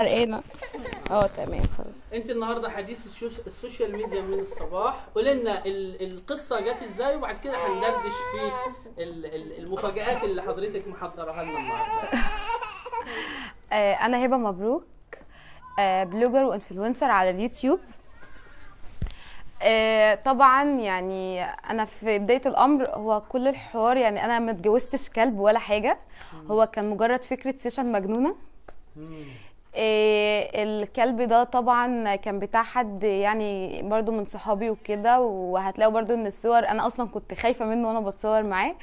فرقانه اه تمام خلاص انت النهارده حديث الشوش- السوشيال ميديا من الصباح قولي لنا ال- القصه جت ازاي وبعد كده هندردش في ال- ال- المفاجآت اللي حضرتك محضرها لنا النهارده آه، انا هبه مبروك آه، بلوجر وانفلونسر على اليوتيوب آه، طبعا يعني انا في بدايه الامر هو كل الحوار يعني انا ما اتجوزتش كلب ولا حاجه هو كان مجرد فكره سيشن مجنونه آه، الكلب ده طبعا كان بتاع حد يعني برضو من صحابي وكده وهتلاقوا برضو ان الصور انا اصلا كنت خايفه منه وانا بتصور معاه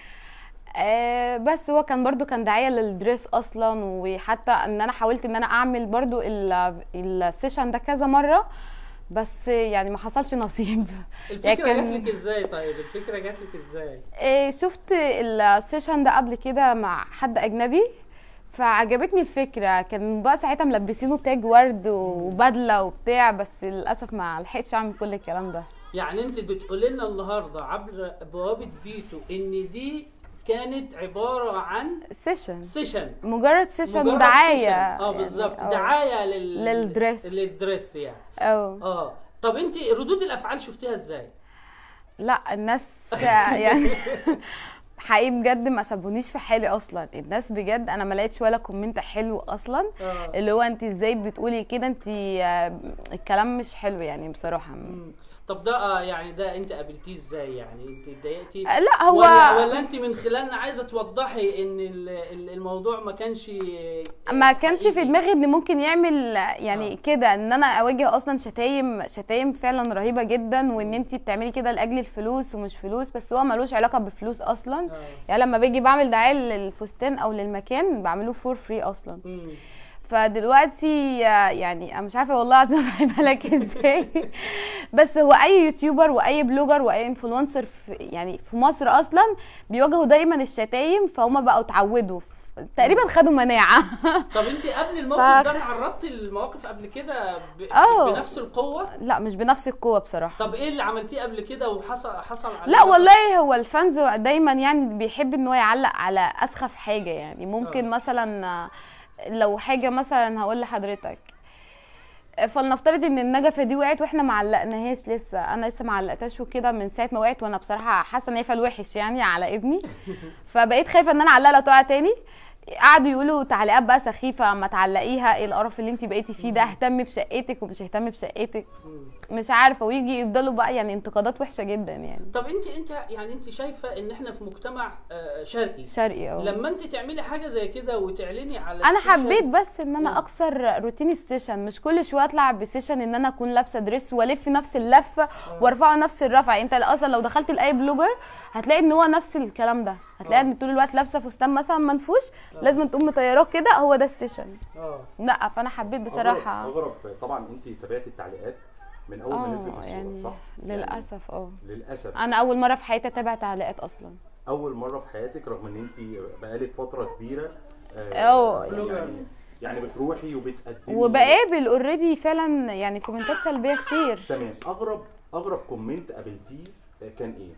آه، بس هو كان برضو كان دعايه للدريس اصلا وحتى ان انا حاولت ان انا اعمل برضو ال- السيشن ده كذا مره بس يعني ما حصلش نصيب الفكره كان- جات لك ازاي طيب الفكره جات لك ازاي آه، شفت السيشن ده قبل كده مع حد اجنبي فعجبتني الفكره كان بقى ساعتها ملبسينه تاج ورد وبدله وبتاع بس للاسف ما لحقتش اعمل كل الكلام ده يعني انت بتقولي لنا النهارده عبر بوابه فيتو ان دي كانت عباره عن سيشن سيشن مجرد سيشن مجرد ودعايه سيشن. اه يعني، بالظبط أو- دعايه لل... للدريس. للدريس يعني اه اه طب انت ردود الافعال شفتيها ازاي لا الناس يعني حقيقي بجد ما سابونيش في حالي اصلا الناس بجد انا ما لقيتش ولا كومنت حلو اصلا اه اللي هو انت ازاي بتقولي كده انت آه، الكلام مش حلو يعني بصراحه مم. طب ده آه يعني ده انت قابلتيه ازاي يعني انت اتضايقتي آه، لا هو ولا ولا انت من خلالنا عايزه توضحي ان ال- ال- الموضوع ما كانش ما كانش في حقيقي؟ دماغي ان ممكن يعمل يعني آه. كده ان انا اواجه اصلا شتايم شتايم فعلا رهيبه جدا وان انت بتعملي كده لاجل الفلوس ومش فلوس بس هو ملوش علاقه بفلوس اصلا آه. يعني لما باجي بعمل دعايه للفستان او للمكان بعمله فور فري اصلا مم. فدلوقتي آه، يعني انا مش عارفه والله العظيم افهمها لك ازاي بس هو اي يوتيوبر واي بلوجر واي انفلونسر في يعني في مصر اصلا بيواجهوا دايما الشتايم فهم بقوا اتعودوا ف- تقريبا خدوا مناعه طب انت قبل الموقف ف- ده تعرضتي للمواقف قبل كده ب... آه. بنفس القوه لا مش بنفس القوه بصراحه طب ايه اللي عملتيه قبل كده وحصل حصل عليه لا مثلاً؟ والله هو الفانز دايما يعني بيحب ان هو يعلق على اسخف حاجه يعني ممكن آه. مثلا آه، لو حاجه مثلا هقول لحضرتك آه، فلنفترض ان النجفه دي وقعت واحنا ما علقناهاش لسه انا لسه ما علقتهاش وكده من ساعه ما وقعت وانا بصراحه حاسه ان هي فالوحش يعني على ابني فبقيت خايفه ان انا اعلقها تقع تاني قعدوا يقولوا تعليقات بقى سخيفه ما تعلقيها ايه القرف اللي انت بقيتي فيه ده اهتمي بشقتك ومش اهتمي بشقتك مم. مش عارفه ويجي يفضلوا بقى يعني انتقادات وحشه جدا يعني طب انت انت يعني انت شايفه ان احنا في مجتمع آه، شرقي شرقي اه لما انت تعملي حاجه زي كده وتعلني على انا السوشيال- حبيت بس ان انا مم. اكسر روتين السيشن مش كل شويه اطلع بسيشن ان انا اكون لابسه دريس والف نفس اللفه وارفعه نفس الرفع انت اصلا لو دخلت لاي بلوجر هتلاقي ان هو نفس الكلام ده هتلاقي آه. ان طول الوقت لابسه فستان مثلا منفوش لازم تقوم مطيراه كده هو ده السيشن اه لا فانا حبيت بصراحه اغرب, أغرب طبعا انت تابعتي التعليقات من اول ما نزلت اه الصوره يعني صح؟ للاسف اه يعني للاسف انا اول مره في حياتي اتابع تعليقات اصلا اول مره في حياتك رغم ان انت بقالك فتره كبيره أه. يعني يعني بتروحي وبتقدمي وبقابل اوريدي فعلا يعني كومنتات سلبيه كتير تمام اغرب اغرب كومنت قابلتيه كان ايه؟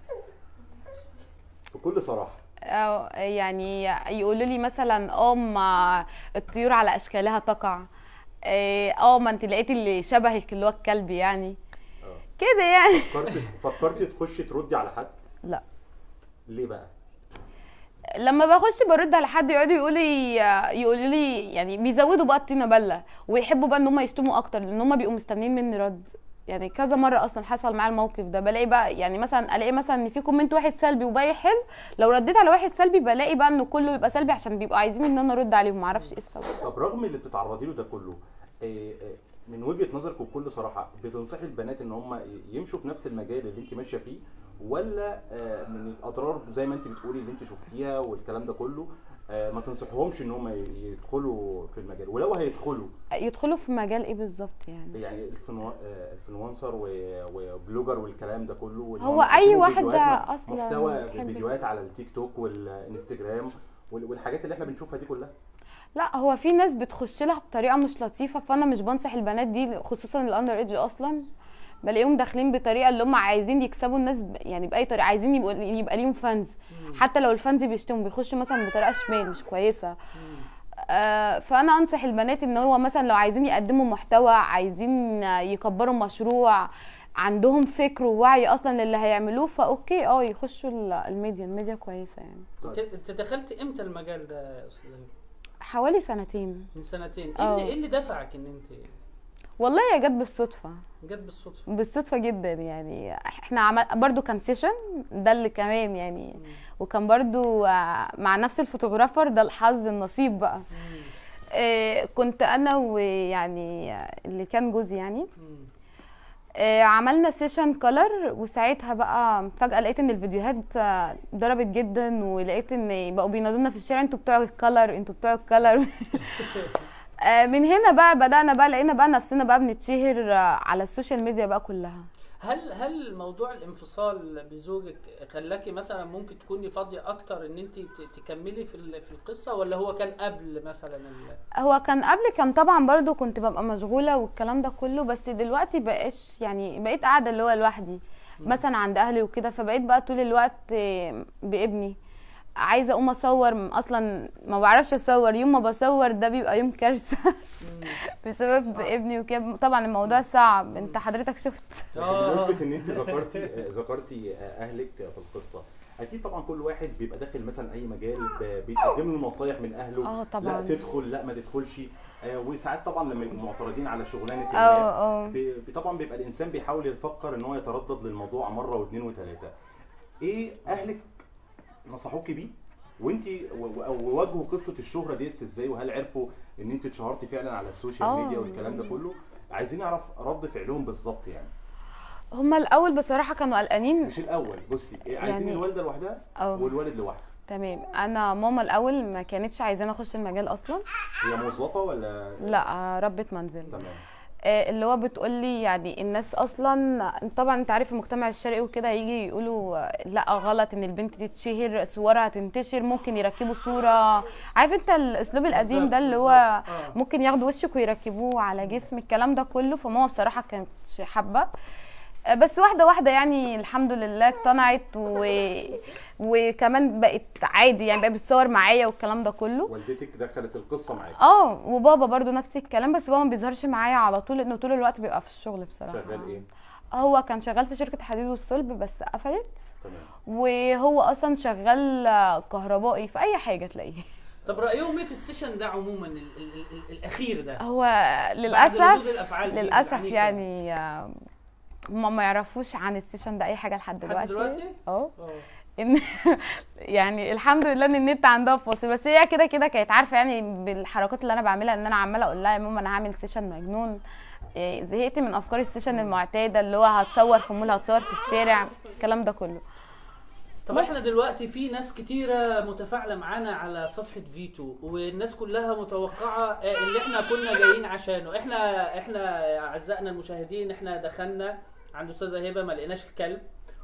بكل صراحه أو يعني يقولوا لي مثلا اه ما الطيور على اشكالها تقع إيه، اه ما انت لقيتي اللي شبهك اللي هو الكلب يعني اه كده يعني فكرت فكرتي تخشي تردي على حد؟ لا ليه بقى؟ لما بخش برد على حد يقعدوا يقولوا لي يقولوا لي يعني بيزودوا بقى الطينه بله ويحبوا بقى ان هم يشتموا اكتر لان هم بيبقوا مستنيين مني رد يعني كذا مره اصلا حصل معايا الموقف ده بلاقي بقى يعني مثلا الاقي مثلا ان في كومنت واحد سلبي وباقي حلو لو رديت على واحد سلبي بلاقي بقى انه كله يبقى سلبي عشان بيبقوا عايزين ان انا ارد عليهم معرفش ايه السبب طب رغم اللي بتتعرضي له ده كله آه، آه، من وجهه نظرك وبكل صراحه بتنصحي البنات ان هم يمشوا في نفس المجال اللي انت ماشيه فيه ولا آه، من الاضرار زي ما انت بتقولي اللي انت شفتيها والكلام ده كله آه، ما تنصحهمش ان هم يدخلوا في المجال ولو هيدخلوا يدخلوا في مجال ايه بالظبط يعني يعني الفنو- آه، الفلونسر و- وبلوجر والكلام ده كله واللي هو هم أي بيقدموا واحدة فيديوهات م- أصلاً محتوى بتحب فيديوهات على التيك توك والانستجرام وال- والحاجات اللي احنا بنشوفها دي كلها لا هو في ناس بتخش لها بطريقه مش لطيفه فانا مش بنصح البنات دي خصوصا الاندر ايدج اصلا بلاقيهم داخلين بطريقه اللي هم عايزين يكسبوا الناس ب... يعني باي طريقه عايزين يبقوا يبقى ليهم فانز حتى لو الفانز بيشتموا بيخشوا مثلا بطريقه شمال مش كويسه آه، فانا انصح البنات ان هو مثلا لو عايزين يقدموا محتوى عايزين يكبروا مشروع عندهم فكر ووعي اصلا للي هيعملوه فاوكي اه يخشوا ال- الميديا الميديا كويسه يعني انت انت دخلت امتى المجال ده يا استاذ هبه؟ حوالي سنتين من سنتين ايه اه. اللي, إيه اللي دفعك ان انت والله هي جت بالصدفه جت بالصدفه بالصدفه جدا يعني احنا عمل برضو كان سيشن ده اللي كمان يعني وكان برضو آه، مع نفس الفوتوغرافر ده الحظ النصيب بقى مم. آه، كنت انا ويعني آه، اللي كان جوزي يعني مم. آه، عملنا سيشن كولر وساعتها بقى فجأة لقيت ان الفيديوهات آه، ضربت جدا ولقيت ان بقوا بينادونا في الشارع انتوا بتوع الكولر انتوا بتوع الكولر آه، من هنا بقى بدأنا بقى لقينا بقى نفسنا بقى بنتشهر آه، على السوشيال ميديا بقى كلها هل هل موضوع الانفصال بزوجك خلاكي مثلا ممكن تكوني فاضيه اكتر ان انت ت- تكملي في ال- في القصه ولا هو كان قبل مثلا ال- هو كان قبل كان طبعا برضو كنت ببقى مشغولة والكلام ده كله بس دلوقتي بقاش يعني بقيت قاعدة اللي هو لوحدي مثلا عند اهلي وكده فبقيت بقى طول الوقت آه، بابني عايزه اقوم اصور م- اصلا ما بعرفش اصور يوم ما بصور ده بيبقى يوم كارثه بسبب صعب. ابني وكده طبعا الموضوع صعب انت حضرتك شفت آه. بمناسبه ان انت ذكرتي آه، ذكرتي آه، اهلك في القصه اكيد طبعا كل واحد بيبقى داخل مثلا اي مجال ب- بيتقدم له نصايح من اهله اه طبعا لا تدخل لا ما تدخلش آه، وساعات طبعا لما يبقوا معترضين على شغلانه اه ما اه بي- طبعا بيبقى الانسان بيحاول يفكر ان هو يتردد للموضوع مره واثنين وثلاثه ايه اهلك نصحوكي بيه وانت وواجهوا قصه الشهره ديت ازاي وهل عرفوا ان انت اتشهرتي فعلا على السوشيال اه. ميديا والكلام ده كله عايزين نعرف رد فعلهم بالظبط يعني هما الاول بصراحه كانوا قلقانين مش الاول بصي إيه، عايزين يعني- الوالده لوحدها اه والوالد لوحده تمام انا ماما الاول ما كانتش عايزاني اخش المجال اصلا هي موظفه ولا لا ربة منزل تمام آه، اللي هو بتقول لي يعني الناس اصلا طبعا انت عارف المجتمع الشرقي وكده هيجي يقولوا آه، لا غلط ان البنت تتشهر صورها تنتشر ممكن يركبوا صوره عارف انت الاسلوب القديم ده اللي هو بالظبط. آه. ممكن ياخدوا وشك ويركبوه على جسم الكلام ده كله فماما بصراحه كانت حابه آه، بس واحده واحده يعني الحمد لله اقتنعت و... وكمان بقت عادي يعني بقت بتصور معايا والكلام ده كله والدتك دخلت القصه معاك اه وبابا برضو نفس الكلام بس بابا ما بيظهرش معايا على طول لانه طول الوقت بيبقى في الشغل بصراحه شغال ايه هو كان شغال في شركه حديد والصلب بس قفلت تمام وهو اصلا شغال كهربائي في اي حاجه تلاقيه طب رايهم ايه في السيشن ده عموما ال ال ال ال الاخير ده هو بعد ردود للاسف الافعال دي للاسف العنيفة. يعني آه، هما ما يعرفوش عن السيشن ده اي حاجه لحد لحد دلوقتي دلوقتي اه اه ان يعني الحمد لله ان النت عندها فاصل بس هي كده كده كانت عارفه يعني بالحركات اللي انا بعملها ان انا عماله اقول لها يا ماما انا هعمل سيشن مجنون إيه، زهقت من افكار السيشن المعتاده اللي هو هتصور في مول هتصور في الشارع الكلام ده كله طب احنا دلوقتي في ناس كتيرة متفاعلة معانا على صفحة فيتو والناس كلها متوقعة آه، اللي احنا كنا جايين عشانه احنا احنا اعزائنا المشاهدين احنا دخلنا عند استاذة هبة ما لقيناش الكلب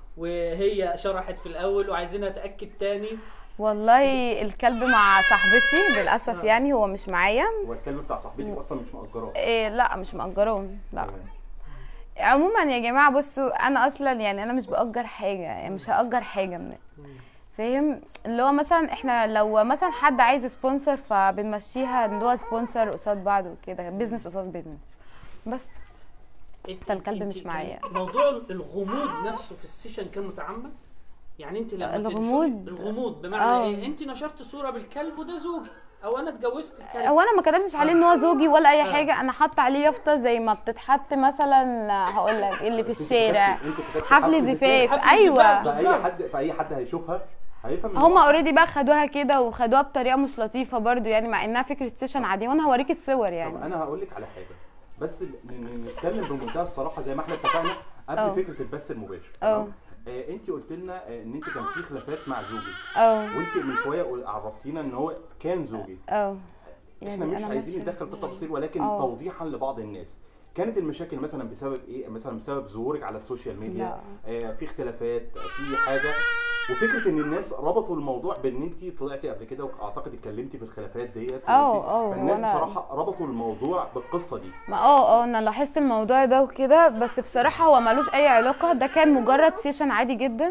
وهي شرحت في الاول وعايزينها تاكد تاني والله الكلب مع صاحبتي للاسف يعني هو مش معايا هو الكلب بتاع صاحبتك اصلا مش مأجراه إيه لا مش مأجراه لا تمام. عموما يا جماعه بصوا انا اصلا يعني انا مش باجر حاجه يعني مش هاجر حاجه من فاهم اللي هو مثلا احنا لو مثلا حد عايز سبونسر فبنمشيها اللي هو سبونسر قصاد بعض وكده بيزنس قصاد بيزنس بس انت- فالكلب انت مش كان معايا. موضوع الغموض نفسه في السيشن كان متعمد يعني انت لما الغموض؟ تنشري- الغموض بمعنى اه. ايه انت نشرت صورة بالكلب وده زوجي او انا اتجوزت الكلب هو انا ما كتبتش عليه ان هو زوجي ولا اي آه. حاجه انا حاطه عليه يافطه زي ما بتتحط مثلا هقول لك اللي في بس انت الشارع كتبتي- انت كتبتي حفل زفاف حفل ايوه زفاف. فاي بالظبط. حد فاي حد هيشوفها هيفهم إن هما هو- اوريدي بقى خدوها كده وخدوها بطريقه مش لطيفه برضو يعني مع انها فكره سيشن عاديه وانا هوريك الصور طب يعني انا هقول لك على حاجه بس ن- ن- نتكلم بمنتهى الصراحه زي ما احنا اتفقنا قبل اه. فكره البث المباشر اه. تمام آه انت قلت لنا آه، ان انت كان في خلافات مع زوجك اه وانت من شويه قل- عرفتينا ان هو كان زوجك اه احنا مش أنا عايزين ماشية. ندخل في التفاصيل ولكن اه. توضيحا لبعض الناس كانت المشاكل مثلا بسبب ايه مثلا بسبب ظهورك على السوشيال ميديا آه في اختلافات في حاجه وفكره ان الناس ربطوا الموضوع بان انت طلعتي قبل كده واعتقد اتكلمتي في الخلافات ديت اه، وانت- اه، فالناس وانا- بصراحه ربطوا الموضوع بالقصه دي ما اه اه انا لاحظت الموضوع ده وكده بس بصراحه هو ملوش اي علاقه ده كان مجرد سيشن عادي جدا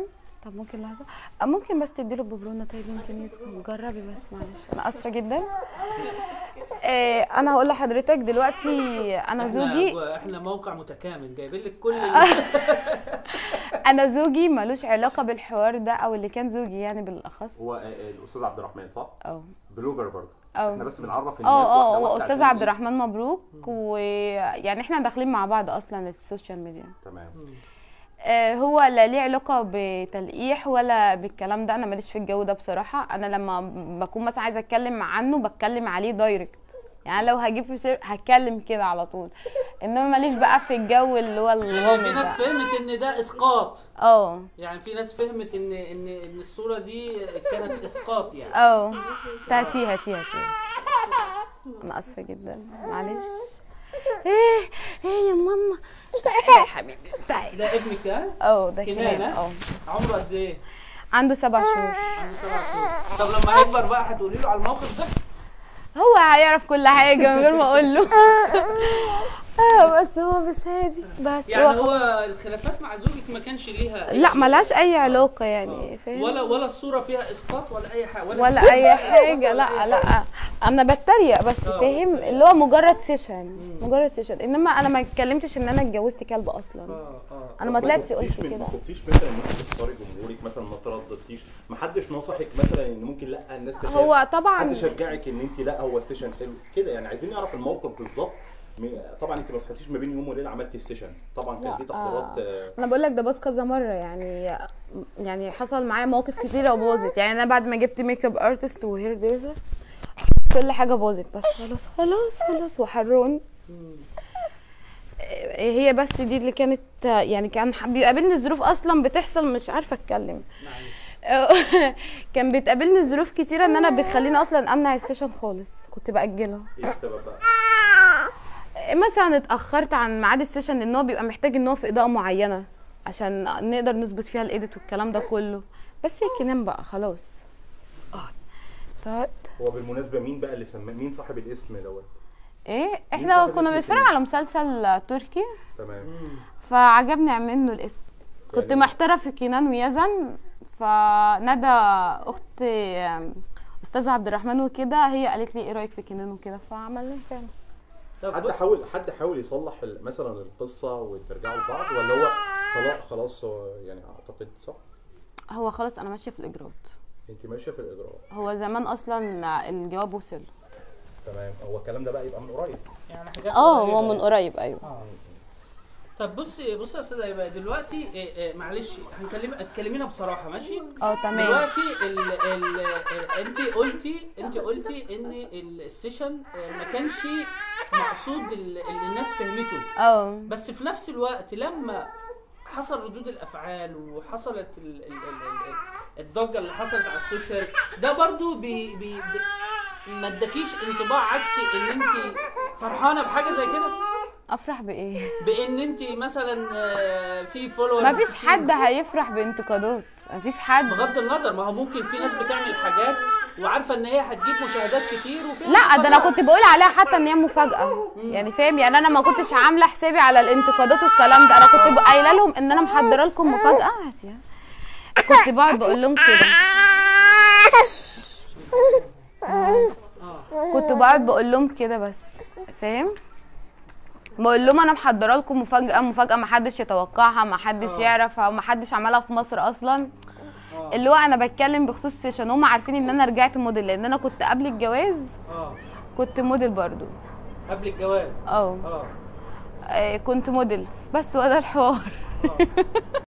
طب ممكن لحظه آه، ممكن بس تديله ببرونه طيب يمكن يسكت جربي بس معلش انا اسفه جدا آه انا هقول لحضرتك دلوقتي انا احنا زوجي احنا موقع متكامل جايبين لك كل اللي انا زوجي ملوش علاقه بالحوار ده او اللي كان زوجي يعني بالاخص هو آه، آه، الاستاذ عبد الرحمن صح؟ اه بلوجر برضه أه. احنا بس بنعرف الناس اه اه واحدة هو واحدة استاذ عشان عبد إيه؟ الرحمن مبروك ويعني احنا داخلين مع بعض اصلا السوشيال ميديا تمام آه، هو لا ليه علاقه بتلقيح ولا بالكلام ده انا ماليش في الجو ده بصراحه انا لما بكون مثلا عايزه اتكلم عنه بتكلم عليه دايركت يعني لو هجيب في سير هتكلم كده على طول انما ماليش بقى في الجو اللي هو يعني الغامض في ناس ده. فهمت ان ده اسقاط اه يعني في ناس فهمت ان ان ان الصوره دي كانت اسقاط يعني اه تاتي هاتي هاتي انا اسفه جدا معلش ايه ايه يا ماما تعالي يا حبيبي تعالي ده ابنك ها اه ده كنانة؟ كنان اه عمره قد ايه؟ عنده سبع شهور عنده سبع شهور طب لما هيكبر بقى هتقولي له على الموقف ده هو هيعرف كل حاجه من غير ما اقول له اه بس هو مش هادي بس يعني هو هو الخلافات مع زوجك ما كانش ليها لا ملهاش اي علاقه يعني فاهم ولا ولا الصوره فيها اسقاط ولا اي حاجه ولا اي حاجه لا لا انا بتريق بس آه، فاهم بتتريق. اللي هو مجرد سيشن مجرد سيشن انما انا ما اتكلمتش ان انا اتجوزت كلب اصلا اه اه انا ما طب طلعتش خفتيش قلت من- كده ما خفتيش مثلا ان انت تختاري جمهورك مثلا ما ترددتيش ما حدش نصحك مثلا ان ممكن لا الناس تخاف هو طبعا حد شجعك ان انت لا هو السيشن حلو كده يعني عايزين نعرف الموقف بالظبط م- طبعا انت ما صحيتيش ما بين يوم وليله عملتي السيشن طبعا كان لا، ليه تحضيرات آه، انا بقول لك ده باظ كذا مره يعني يعني حصل معايا مواقف كتيره وباظت يعني انا بعد ما جبت ميك اب ارتست وهير دريزر كل حاجه باظت بس خلاص خلاص خلاص وحرون هي بس دي اللي كانت يعني كان بيقابلني الظروف اصلا بتحصل مش عارفه اتكلم معلش كان بتقابلني ظروف كتيره ان انا بتخليني اصلا امنع السيشن خالص كنت باجله ايه السبب بقى؟ مثلا اتاخرت عن ميعاد السيشن لان هو بيبقى محتاج ان هو في اضاءه معينه عشان نقدر نظبط فيها الايديت والكلام ده كله بس هيك نام بقى خلاص اه طيب هو بالمناسبه مين بقى اللي سمى مين صاحب الاسم دوت؟ ايه صاحب احنا كنا اسم بنتفرج الفيلم؟ على مسلسل تركي تمام فعجبني منه الاسم كنت يعني- محتاره في كينان ويزن فندى اخت استاذ عبد الرحمن وكده هي قالت لي ايه رايك في كينان وكده فعملنا فعلا طب حد حاول حد حاول يصلح ال- مثلا القصه وترجعوا لبعض ولا هو طلاق خلاص هو يعني اعتقد صح؟ هو خلاص انا ماشيه في الاجراءات انت ماشيه في الاجراء هو زمان اصلا الجواب وصل تمام هو الكلام ده بقى يبقى من قريب يعني حاجات اه قريبة هو من يعني. قريب ايوه اه طب بصي بصي يا استاذه هيبه دلوقتي إيه إيه معلش هنكلم اتكلمينا بصراحه ماشي اه تمام دلوقتي ال ال انت قلتي انت قلتي ان السيشن آه، ما كانش مقصود ال- اللي الناس فهمته اه بس في نفس الوقت لما حصل ردود الافعال وحصلت ال ال ال ال الضجه اللي حصلت على السوشيال ده برضو بي بي بي ما اداكيش انطباع عكسي ان انت فرحانه بحاجه زي كده افرح بايه بان انت مثلا آه، في فولورز ما فيش حد هيفرح بانتقادات ما فيش حد بغض النظر ما هو ممكن في ناس بتعمل حاجات وعارفه ان هي هتجيب مشاهدات كتير وفي لا ده انا كنت بقول عليها حتى ان هي مفاجاه يعني فاهم يعني انا ما كنتش عامله حسابي على الانتقادات والكلام ده انا كنت بقى قايله لهم ان انا محضره لكم مفاجاه هاتي ها. كنت بقعد بقول لهم كده كنت بقعد بقول لهم كده بس فاهم بقول لهم انا محضره لكم مفاجاه مفاجاه ما حدش يتوقعها ما حدش يعرفها وما حدش عملها في مصر اصلا اللي هو انا بتكلم بخصوص سيشن هم عارفين ان انا رجعت موديل لان انا كنت قبل الجواز اه كنت موديل برضو قبل الجواز اه اه آه، كنت موديل بس هو ده الحوار اه